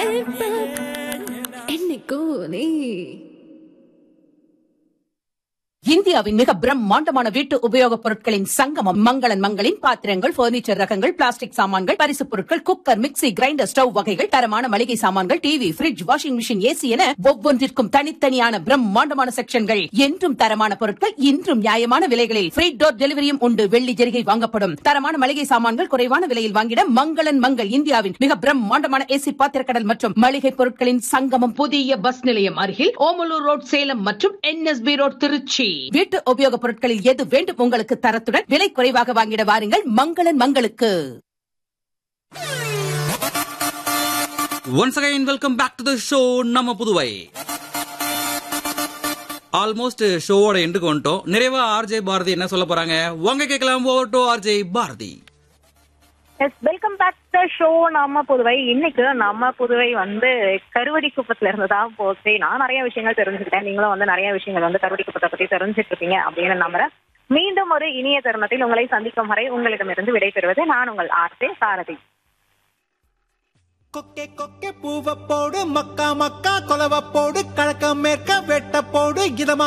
என்னைக்கும் நீ இந்தியாவின் மிக பிரம்மாண்டமான வீட்டு உபயோகப் பொருட்களின் சங்கமம் மங்களன் மங்களின் பாத்திரங்கள் பர்னிச்சர் ரகங்கள் பிளாஸ்டிக் சாமான்கள் பரிசுப் பொருட்கள் குக்கர் மிக்ஸி கிரைண்டர் ஸ்டவ் வகைகள் தரமான மளிகை சாமான்கள் TV fridge washing machine AC என ஒவ்வொன்றிற்கும் தனித்தனியான பிரம்மாண்டமான செக்ஷன்கள் என்றும் தரமான பொருட்கள் இன்றும் நியாயமான விலைகளில் ஃப்ரீ டோர் டெலிவரியும் உண்டு வெள்ளி ஜெரிகை வாங்கப்படும் தரமான மளிகை சாமான்கள் குறைவான விலையில் வாங்கிட மங்களன் மங்கள் இந்தியாவின் மிக பிரம்மாண்டமான ஏசி பாத்திரக்கடல் மற்றும் மளிகை பொருட்களின் சங்கமம் புதிய பஸ் நிலையம் அருகில் ஓமலூர் ரோட் சேலம் மற்றும் என்எஸ்பி ரோட் திருச்சி வீட்டு உபயோகப் பொருட்களில் எது வேண்டும் உங்களுக்கு தரத்துடன் விலை குறைவாக வாங்கிட வாருங்கள் மங்களன் மங்களுக்கு once again welcome back to the show நம்ம புதுவை ஆல்மோஸ்ட் ஷோவோட எண்டுக்கு வந்துட்டோம் நிறைவா ஆர்ஜே பாரதி என்ன சொல்ல போறாங்க வாங்க கேட்கலாம் over to RJ Bharathi yes welcome back the show நம்ம புதுவை இன்னைக்கு நம்ம புதுவை வந்து கருவடி குப்பத்துல இருந்து தான் போச்சு நான் நிறைய விஷயங்கள் தெரிஞ்சுக்கிட்டேன் நீங்களும் வந்து நிறைய விஷயங்கள் வந்து கருவடி குப்பத்தை பத்தி தெரிஞ்சுட்டு இருப்பீங்க அப்படின்னு நம்புறேன் மீண்டும் ஒரு இனிய தருணத்தில் உங்களை சந்திக்கும் வரை உங்களிடமிருந்து விடைபெறுவது நான் உங்கள் ஆர்த்தே சாரதி கொக்கே கொக்கே பூவ போடு மக்கா மக்கா கொலவ போடு கிழக்க மேற்க வெட்ட போடு இதமா